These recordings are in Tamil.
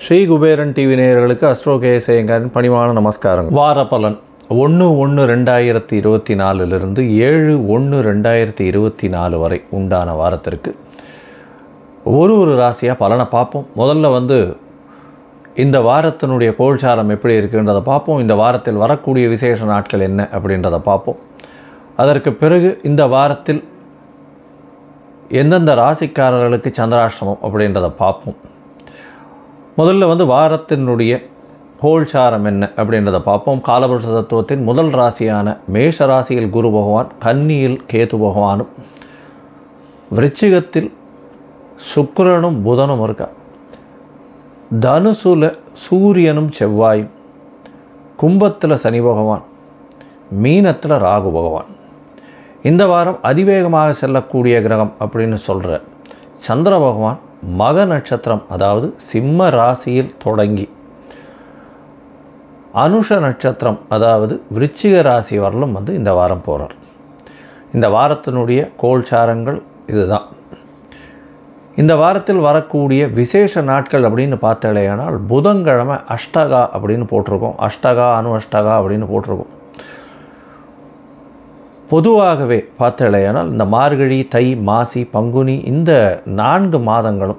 ஸ்ரீ குபேரன் டிவி நேயர்களுக்கு அஸ்ட்ரோ கேசேங்கரின் பணிவான நமஸ்காரம் வார பலன் ஒன்று ஒன்று ரெண்டாயிரத்தி இருபத்தி நாலுலேருந்து ஏழு ஒன்று ரெண்டாயிரத்தி இருபத்தி நாலு வரை உண்டான வாரத்திற்கு ஒரு ஒரு ராசியாக பலனை பார்ப்போம் முதல்ல வந்து இந்த வாரத்தினுடைய கோல்சாரம் எப்படி இருக்குன்றதை பார்ப்போம் இந்த வாரத்தில் வரக்கூடிய விசேஷ நாட்கள் என்ன அப்படின்றத பார்ப்போம் அதற்கு பிறகு இந்த வாரத்தில் எந்தெந்த ராசிக்காரர்களுக்கு சந்திராஷ்டமம் அப்படின்றத பார்ப்போம் முதல்ல வந்து வாரத்தினுடைய கோல்சாரம் என்ன அப்படின்றத பார்ப்போம் காலபுருஷ தத்துவத்தின் முதல் ராசியான மேஷ ராசியில் குரு பகவான் கன்னியில் கேது பகவானும் விருச்சிகத்தில் சுக்கிரனும் புதனும் இருக்கா தனுசுல சூரியனும் செவ்வாயும் கும்பத்தில் சனி பகவான் மீனத்தில் ராகு பகவான் இந்த வாரம் அதிவேகமாக செல்லக்கூடிய கிரகம் அப்படின்னு சொல்கிற சந்திர பகவான் மக நட்சத்திரம் அதாவது சிம்ம ராசியில் தொடங்கி அனுஷ நட்சத்திரம் அதாவது விருச்சிக ராசி வரலும் வந்து இந்த வாரம் போகிறார் இந்த வாரத்தினுடைய கோல்சாரங்கள் இதுதான் இந்த வாரத்தில் வரக்கூடிய விசேஷ நாட்கள் அப்படின்னு பார்த்தாலேயானால் புதன்கிழமை அஷ்டகா அப்படின்னு போட்டிருக்கோம் அஷ்டகா அணு அஷ்டகா அப்படின்னு போட்டிருக்கோம் பொதுவாகவே பார்த்தாலேயானால் இந்த மார்கழி தை மாசி பங்குனி இந்த நான்கு மாதங்களும்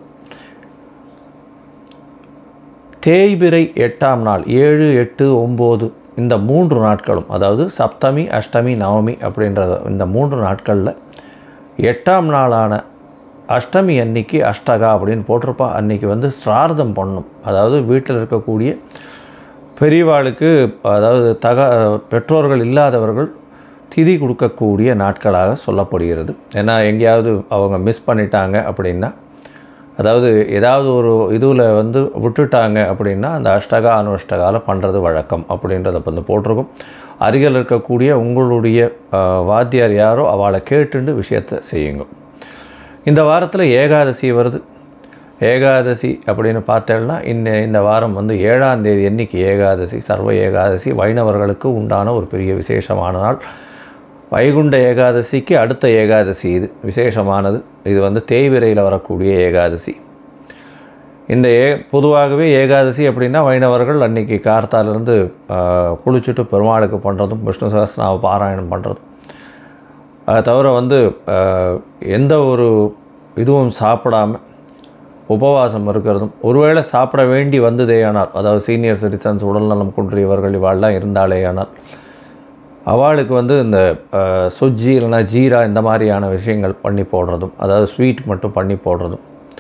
தேய்பிரை எட்டாம் நாள் ஏழு எட்டு ஒம்பது இந்த மூன்று நாட்களும் அதாவது சப்தமி அஷ்டமி நவமி அப்படின்ற இந்த மூன்று நாட்களில் எட்டாம் நாளான அஷ்டமி அன்னைக்கு அஷ்டகா அப்படின்னு போட்டிருப்பா அன்னைக்கு வந்து சிரார்த்தம் பண்ணணும் அதாவது வீட்டில் இருக்கக்கூடிய பெரியவாளுக்கு அதாவது தக பெற்றோர்கள் இல்லாதவர்கள் திதி கொடுக்கக்கூடிய நாட்களாக சொல்லப்படுகிறது ஏன்னா எங்கேயாவது அவங்க மிஸ் பண்ணிட்டாங்க அப்படின்னா அதாவது ஏதாவது ஒரு இதுவில் வந்து விட்டுட்டாங்க அப்படின்னா அந்த அஷ்டகா அனுஷ்டகாவில் பண்ணுறது வழக்கம் அப்படின்றத வந்து போட்டிருக்கும் அருகில் இருக்கக்கூடிய உங்களுடைய அஹ், வாத்தியார் யாரோ அவளை கேட்டுண்டு விஷயத்தை செய்யுங்க இந்த வாரத்தில் ஏகாதசி வருது ஏகாதசி அப்படின்னு பார்த்தேன்னா இந்த இந்த வாரம் வந்து ஏழாம் தேதி என்னைக்கு ஏகாதசி சர்வ ஏகாதசி வைணவர்களுக்கு உண்டான ஒரு பெரிய விசேஷமான நாள் வைகுண்ட ஏகாதசிக்கு அடுத்த ஏகாதசி இது விசேஷமானது இது வந்து தேய்விரையில் வரக்கூடிய ஏகாதசி இந்த ஏ பொதுவாகவே ஏகாதசி அப்படின்னா வைணவர்கள் அன்னைக்கு கார்த்தாலேருந்து குளிச்சுட்டு பெருமாளுக்கு பண்ணுறதும் விஷ்ணு சகஸ்ரநாம பாராயணம் பண்ணுறதும் அதை தவிர வந்து ஆஹ், எந்த ஒரு இதுவும் சாப்பிடாம உபவாசம் இருக்கிறதும் ஒருவேளை சாப்பிட வேண்டி வந்ததேயானால் அதாவது சீனியர் சிட்டிசன்ஸ் உடல்நலம் குன்றியவர்கள் இவாள்லாம் இருந்தாலேயானால் அவளுக்கு வந்து இந்த ஆஹ், சுஜ்ஜி இல்லைன்னா ஜீரா இந்த மாதிரியான விஷயங்கள் பண்ணி போடுறதும் அதாவது ஸ்வீட் மட்டும் பண்ணி போடுறதும்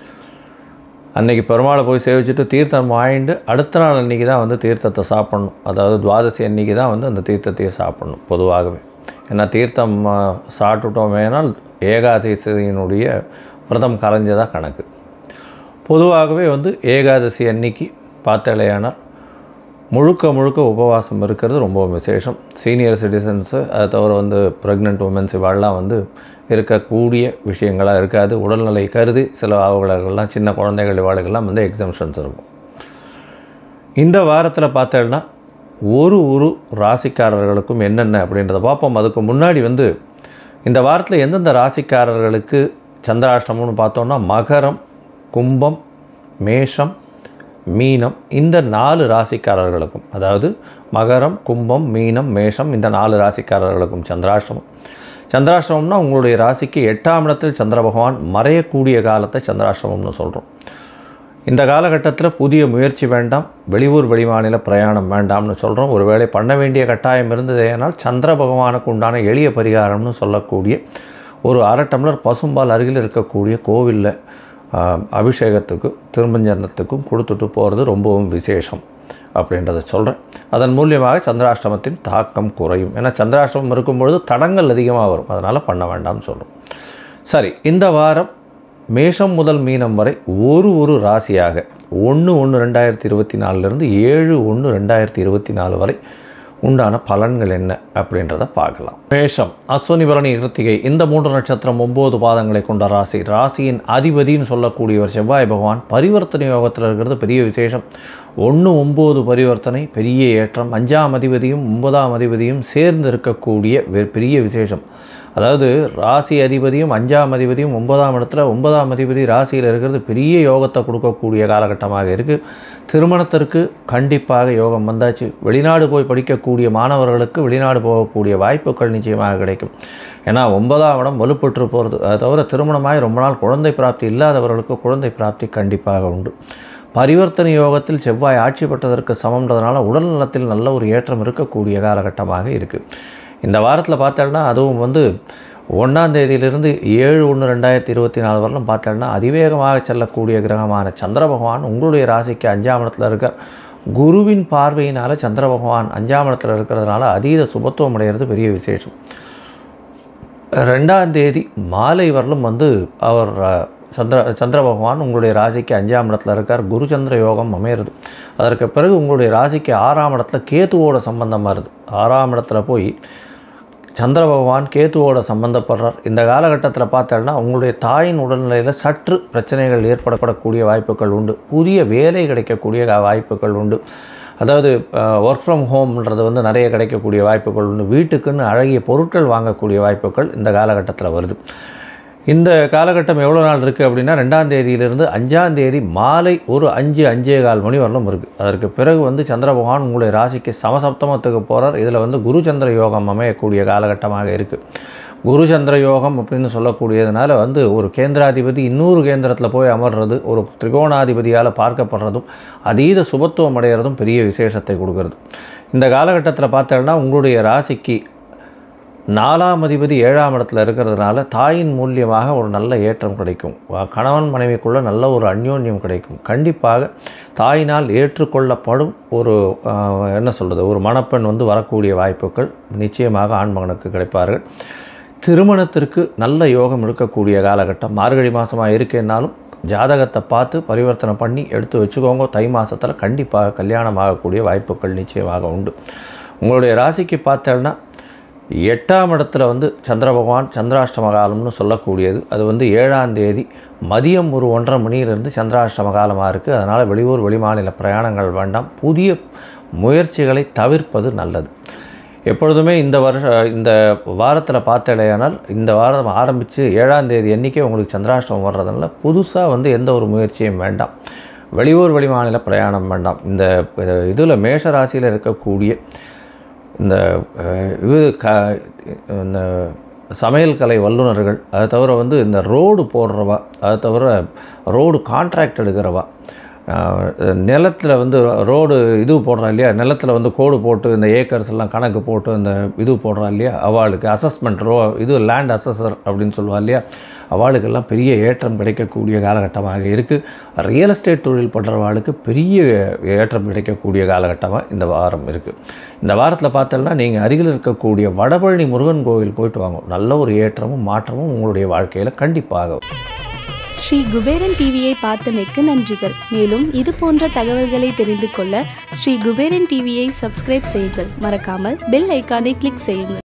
அன்னைக்கு பெருமாளை போய் சேவிச்சுட்டு தீர்த்தம் வாங்கிட்டு அடுத்த நாள் அன்றைக்கி தான் வந்து தீர்த்தத்தை சாப்பிட்ணும் அதாவது துவாதசி அன்னைக்கு தான் வந்து அந்த தீர்த்தத்தையே சாப்பிட்ணும் பொதுவாகவே ஏன்னா தீர்த்தம் ஆ, சாப்பிட்டுட்டோம் வேணால் ஏகாதசியினுடைய விரதம் கலைஞ்சதாக கணக்கு பொதுவாகவே வந்து ஏகாதசி அன்னைக்கு பார்த்தாலேயானால் முழுக்க முழுக்க உபவாசம் இருக்கிறது ரொம்ப விசேஷம் சீனியர் சிட்டிசன்ஸு அதை தவிர வந்து ப்ரெக்னென்ட் உமன்ஸ் இவாள்லாம் வந்து இருக்கக்கூடிய விஷயங்களாக இருக்காது உடல்நிலை கருதி சில அவர்களெல்லாம் சின்ன குழந்தைகள் இவாளுக்கெல்லாம் வந்து எக்ஸம்ஷன்ஸ் இருக்கும் இந்த வாரத்தில் பார்த்தேன்னா ஒரு ஒரு ராசிக்காரர்களுக்கும் என்னென்ன அப்படின்றத பார்ப்போம் அதுக்கு முன்னாடி வந்து இந்த வாரத்தில் எந்தெந்த ராசிக்காரர்களுக்கு சந்திராஷ்டமம்னு பார்த்தோன்னா மகரம் கும்பம் மேஷம் மீனம் இந்த நாலு ராசிக்காரர்களுக்கும் அதாவது மகரம் கும்பம் மீனம் மேஷம் இந்த நாலு ராசிக்காரர்களுக்கும் சந்திராஷ்டமம் சந்திராஷ்டமம்னா உங்களுடைய ராசிக்கு எட்டாம் இடத்தில் சந்திர பகவான் மறையக்கூடிய காலத்தை சந்திராஷ்டமம்னு சொல்கிறோம் இந்த காலகட்டத்தில் புதிய முயற்சி வேண்டாம் வெளியூர் வெளிமாநில பிரயாணம் வேண்டாம்னு சொல்கிறோம் ஒருவேளை பண்ண வேண்டிய கட்டாயம் இருந்ததேனால் சந்திர பகவானுக்கு உண்டான எளிய பரிகாரம்னு சொல்லக்கூடிய ஒரு அரை டம்ளர் பசும்பால் அருகில் இருக்கக்கூடிய கோவிலில் ஆஹ், அபிஷேகத்துக்கும் திருமஞ்சனத்துக்கும் கொடுத்துட்டு போகிறது ரொம்பவும் விசேஷம் அப்படின்றத சொல்கிறேன் அதன் மூலியமாக சந்திராஷ்டமத்தின் தாக்கம் குறையும் ஏன்னா சந்திராஷ்டமம் இருக்கும் பொழுது தடங்கள் அதிகமாக வரும் அதனால் பண்ண வேண்டாம்னு சொல்கிறோம் சரி இந்த வாரம் மேஷம் முதல் மீனம் வரை ஒரு ஒரு ராசியாக ஒன்று ஒன்று ரெண்டாயிரத்தி இருபத்தி நாலுலேருந்து ஏழு ஒன்று ரெண்டாயிரத்தி இருபத்தி நாலு வரை உண்டான பலன்கள் என்ன அப்படின்றத பார்க்கலாம் மேஷம் அஸ்வினி பரணி கிருத்திகை இந்த மூன்று நட்சத்திரம் ஒம்பது பாதங்களை கொண்ட ராசி ராசியின் அதிபதின்னு சொல்லக்கூடியவர் செவ்வாய் பகவான் பரிவர்த்தனை யோகத்தில் இருக்கிறது பெரிய விசேஷம் ஒன்று ஒம்பது பரிவர்த்தனை பெரிய ஏற்றம் அஞ்சாம் அதிபதியும் ஒன்பதாம் அதிபதியும் சேர்ந்து இருக்கக்கூடிய வெ- பெரிய விசேஷம் அதாவது ராசி அதிபதியும் அஞ்சாம் அதிபதியும் ஒன்பதாம் இடத்துல ஒன்பதாம் அதிபதி ராசியில் இருக்கிறது பெரிய யோகத்தை கொடுக்கக்கூடிய காலகட்டமாக இருக்குது திருமணத்திற்கு கண்டிப்பாக யோகம் வந்தாச்சு வெளிநாடு போய் படிக்கக்கூடிய மாணவர்களுக்கு வெளிநாடு போகக்கூடிய வாய்ப்புகள் நிச்சயமாக கிடைக்கும் ஏன்னா ஒன்பதாம் இடம் வலுப்பெற்று போகிறது அதை தவிர திருமணமாகி ரொம்ப நாள் குழந்தை பிராப்தி இல்லாதவர்களுக்கு குழந்தை பிராப்தி கண்டிப்பாக உண்டு பரிவர்த்தனை யோகத்தில் செவ்வாய் ஆட்சி பெற்றதற்கு சமம்ன்றதுனால உடல் நலத்தில் நல்ல ஒரு ஏற்றம் இருக்கக்கூடிய காலகட்டமாக இருக்குது இந்த வாரத்தில் பார்த்தோம்னா அதுவும் வந்து ஒன்றாம் தேதியிலிருந்து ஏழு ஒன்று ரெண்டாயிரத்தி இருபத்தி நாலு வரலும் பார்த்தோம்னா அதிவேகமாக செல்லக்கூடிய கிரகமான சந்திர பகவான் உங்களுடைய ராசிக்கு அஞ்சாம் இடத்துல இருக்க குருவின் பார்வையினால் சந்திர பகவான் அஞ்சாம் இடத்துல இருக்கிறதுனால அதீத சுபத்துவம் அடைகிறது பெரிய விசேஷம் ரெண்டாம் தேதி மாலை வரலும் வந்து அவர் அஹ், சந்திர சந்திர பகவான் உங்களுடைய ராசிக்கு அஞ்சாம் இடத்துல இருக்கார் குரு சந்திர யோகம் அமையிறது அதற்கு பிறகு உங்களுடைய ராசிக்கு ஆறாம் இடத்துல கேத்துவோட சம்பந்தமாக இருது ஆறாம் இடத்துல போய் சந்திர பகவான் கேத்துவோட சம்பந்தப்படுறார் இந்த காலகட்டத்தில் பார்த்தோம்னா உங்களுடைய தாயின் உடல்நிலையில் சற்று பிரச்சனைகள் ஏற்படப்படக்கூடிய வாய்ப்புகள் உண்டு புதிய வேலை கிடைக்கக்கூடிய கா- வாய்ப்புகள் உண்டு அதாவது ஒர்க் ஃப்ரம் ஹோம்ன்றது வந்து நிறைய கிடைக்கக்கூடிய வாய்ப்புகள் உண்டு வீட்டுக்குன்னு அழகிய பொருட்கள் வாங்கக்கூடிய வாய்ப்புகள் இந்த காலகட்டத்தில் வருது இந்த காலகட்டம் எவ்வளோ நாள் இருக்குது அப்படின்னா ரெண்டாம் தேதியிலிருந்து அஞ்சாம் தேதி மாலை ஒரு அஞ்சு அஞ்சே கால் மணி வரலும் இருக்குது அதற்கு பிறகு வந்து சந்திர பகவான் உங்களுடைய ராசிக்கு சமசப்தமத்துக்கு போகிறார் இதில் வந்து குரு சந்திர யோகம் அமையக்கூடிய காலகட்டமாக இருக்குது குரு சந்திர யோகம் அப்படின்னு சொல்லக்கூடியதுனால வந்து ஒரு கேந்திராதிபதி இன்னொரு கேந்திரத்தில் போய் அமர்றது ஒரு திரிகோணாதிபதியால் பார்க்கப்படுறதும் அதீத சுபத்துவம் அடைகிறதும் பெரிய விசேஷத்தை கொடுக்கறது இந்த காலகட்டத்தில் பார்த்தோம்னா உங்களுடைய ராசிக்கு நாலாம் அதிபதி ஏழாம் இடத்துல இருக்கிறதுனால தாயின் மூலியமாக ஒரு நல்ல ஏற்றம் கிடைக்கும் வ- கணவன் மனைவிக்குள்ள நல்ல ஒரு அந்யோன்யம் கிடைக்கும் கண்டிப்பாக தாயினால் ஏற்றுக்கொள்ளப்படும் ஒரு ஆஹ், என்ன சொல்கிறது ஒரு மணப்பெண் வந்து வரக்கூடிய வாய்ப்புகள் நிச்சயமாக ஆண்மகனுக்கு கிடைப்பார்கள் திருமணத்திற்கு நல்ல யோகம் இருக்கக்கூடிய காலகட்டம் மார்கழி மாதமாக இருக்கேன்னாலும் ஜாதகத்தை பார்த்து பரிவர்த்தனை பண்ணி எடுத்து வச்சுக்கோங்க தை மாதத்தில் கண்டிப்பாக கல்யாணம் ஆகக்கூடிய வாய்ப்புகள் நிச்சயமாக உண்டு உங்களுடைய ராசிக்கு பார்த்தேன்னா எட்டாம் இடத்துல வந்து சந்திர பகவான் சந்திராஷ்டம காலம்னு சொல்லக்கூடியது அது வந்து ஏழாம் தேதி மதியம் ஒரு ஒன்றரை மணியிலிருந்து சந்திராஷ்டம காலமாக இருக்குது அதனால் வெளியூர் வெளிமாநில பிரயாணங்கள் வேண்டாம் புதிய முயற்சிகளை தவிர்ப்பது நல்லது எப்பொழுதுமே இந்த வருஷ இந்த வாரத்தில் பார்த்தடையானால் இந்த வாரம் ஆரம்பித்து ஏழாம் தேதி அன்றைக்கே உங்களுக்கு சந்திராஷ்டமம் வர்றதுனால புதுசாக வந்து எந்த ஒரு முயற்சியும் வேண்டாம் வெளியூர் வெளிமாநில பிரயாணம் வேண்டாம் இந்த இதில் மேஷ ராசியில் இருக்கக்கூடிய இந்த அஹ், இது க இந்த சமையல் கலை வல்லுநர்கள் அதை தவிர வந்து இந்த ரோடு போடுறவா அதை தவிர ரோடு கான்ட்ராக்ட் எடுக்கிறவா நிலத்தில் வந்து ரோடு இது போடுறா இல்லையா நிலத்தில் வந்து கோடு போட்டு இந்த ஏக்கர்ஸ் எல்லாம் கணக்கு போட்டு இந்த இது போடுறா இல்லையா அவளுக்கு அசஸ்மெண்ட் ரோ இது லேண்ட் அசஸர் அப்படின்னு சொல்லுவா இல்லையா அவளுக்கெல்லாம் பெரிய ஏற்றம் கிடைக்கக்கூடிய காலகட்டமாக இருக்குது ரியல் எஸ்டேட் தொழில் பண்ணுறவாளுக்கு பெரிய ஏற்றம் கிடைக்கக்கூடிய காலகட்டமாக இந்த வாரம் இருக்குது இந்த வாரத்தில் பார்த்தோம்னா நீங்கள் அருகில் இருக்கக்கூடிய வடபழனி முருகன் கோவில் போயிட்டு வாங்க நல்ல ஒரு ஏற்றமும் மாற்றமும் உங்களுடைய வாழ்க்கையில் கண்டிப்பாக ஸ்ரீ குபேரன் டிவியை பார்த்தமைக்கு நன்றிகள் மேலும் இது போன்ற தகவல்களை தெரிந்து கொள்ள ஸ்ரீ குபேரன் டிவியை சப்ஸ்கிரைப் செய்யுங்கள் மறக்காமல் பெல் ஐக்கானை கிளிக் செய்யுங்கள்